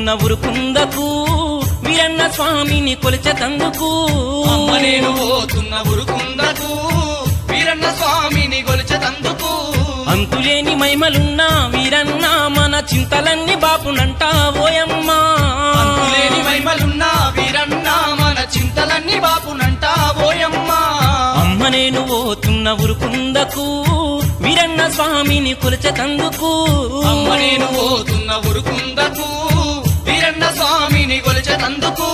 పోతున్న ఉరుకుందకు వీరన్న స్వామిని కొలిచెతందుకు అమ్మ నేను పోతున్న ఉరుకుందకు వీరన్న స్వామిని గొలిచెతందుకు అంతులేని మైమలున్న వీరన్న మన చింతలన్నీ బాపునంట ఓయమ్మా అంతులేని మహిమలున్న వీరన్న మన చింతలన్నీ బాపునంట ఓయమ్మా అమ్మ నేను పోతున్న ఉరుకుందకు వీరన్న స్వామిని కొలిచెతందుకు అమ్మ నేను పోతున్న ఉరుకుందకు వీరన్న స్వామిని గొలిచెతందుకు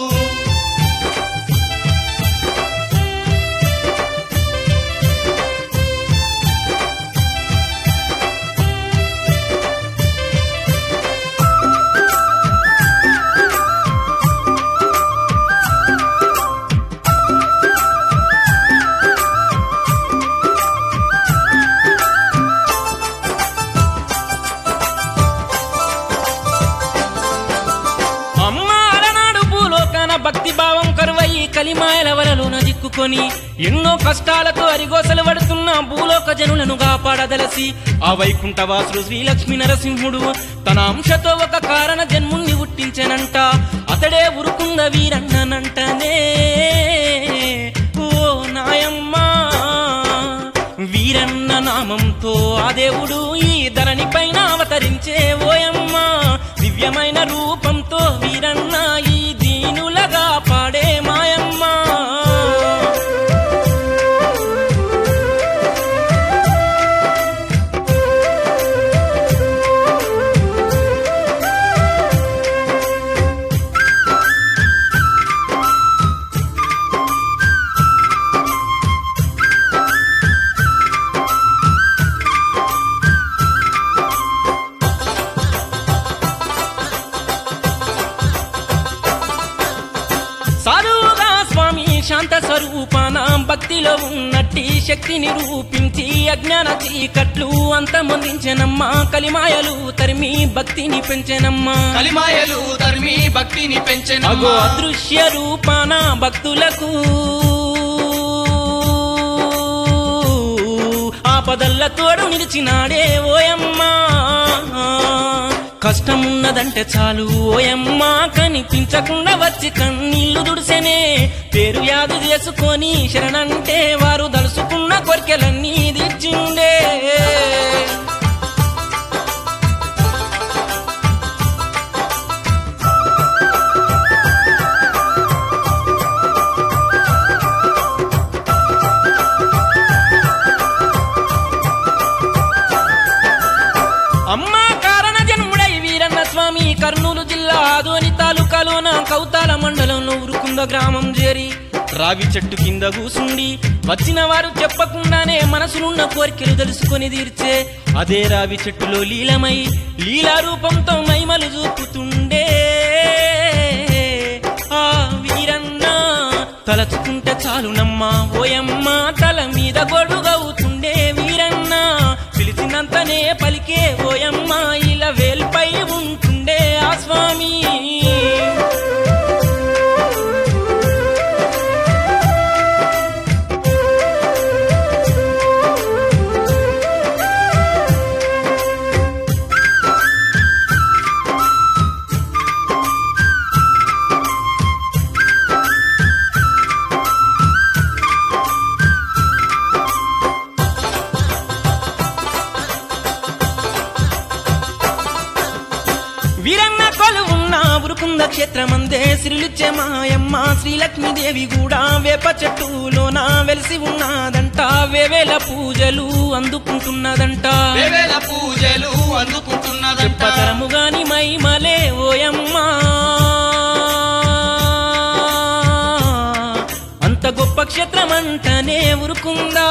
అమ్మ అలనాడు భూలోకాన భక్తి భావం కరువయి కలిమాయల వలలోన దిక్కుకొని ఎన్నో కష్టాలతో అరిగోసలు పడుతున్న భూలోక జనులను కాపాడదలసి ఆ వైకుంఠవాసుడు శ్రీలక్ష్మీ నరసింహుడు తన అంశతో ఒక కారణ జన్ముణ్ణి పుట్టించెనంట అతడే ఉరుకుంద వీరన్ననంటనే ఓ నాయమ్మా వీరన్న నామంతో ఆ దేవుడు ఈ ధరణి పైన అవతరించే ఓయమ్మ దివ్యమైన రూపంతో వీరన్న ఈ దీనులగా పాడే మాయమ్మ సాధువుగా స్వామి శాంత స్వరూపాన భక్తిలో ఉన్నట్టి శక్తిని రూపించి అజ్ఞాన చీకట్లు అంతమొందించెనమ్మా కలిమాయలు తరిమి భక్తిని పెంచెనమ్మా కలిమాయలు ధర్మి భక్తిని అగో పెంచెనమ్మా అదృశ్య రూపాన భక్తులకు ఆపదల్ల తోడు నిలిచినాడే ఓయమ్మా కష్టమున్నదంటే చాలు ఓయమ్మా కనిపించకుండా వచ్చి కన్నీళ్లు దుడిసెనే పేరు యాదు చేసుకొని శరణంటే వారు దలుసుకున్న కోరికలన్నీ తీర్చిండే అమ్మా కారణ జన్ముడై వీరన్న స్వామి కర్నూలు జిల్లా ఆదోని తాలూకాలోన కౌతాల మండలంలో ఉరుకుంద గ్రామం చేరి రావి చెట్టు కింద కూసుండి వచ్చిన వారు చెప్పకుండానే మనసునున్న కోరికలు తెలుసుకొని తీర్చే అదే రావి చెట్టులో లీలమై లీలా రూపంతో మైమలు చూపుతుండే ఆ వీరన్న తలచుకుంటే చాలునమ్మా ఓయమ్మ తల మీద గొడుగవుతుండే వీరన్న పిలిచినంతనే పలికే ఓయమ్మ ఇలా వేల్పై ఉంటుండే ఆ స్వామి వీరన్న కొలు ఉన్న ఉరుకుంద క్షేత్రమందే శ్రీలుచ్చే మాయమ్మ శ్రీలక్ష్మీదేవి కూడా వేప చెట్టులోన వెలిసి ఉన్నదంట వేవేల పూజలు అందుకుంటున్నదంట వేవేల పూజలు అందుకుంటున్నదంట చెప్పతరము గాని మైమలే ఓయమ్మ అంత గొప్ప క్షేత్రమంటనే ఉరుకుందా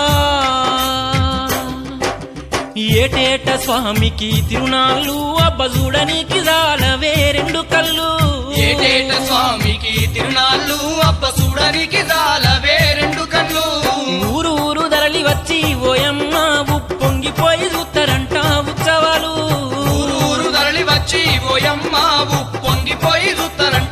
ఏటేట స్వామికి తిరునాళ్ళు అబ్బ చూడనీకి జాలవే రెండు కళ్ళు ఏటేట స్వామికి తిరునాళ్ళు అబ్బ చూడనికి జాలవే రెండు కళ్ళు ఊరు ఊరు ధరలి వచ్చి ఓయమ్మ ఉప్పొంగిపోయి చూస్తారంట ఉత్సవాలు ఊరు ఊరు తరలి వచ్చి ఓయమ్మ పొంగిపోయి చూస్తారంట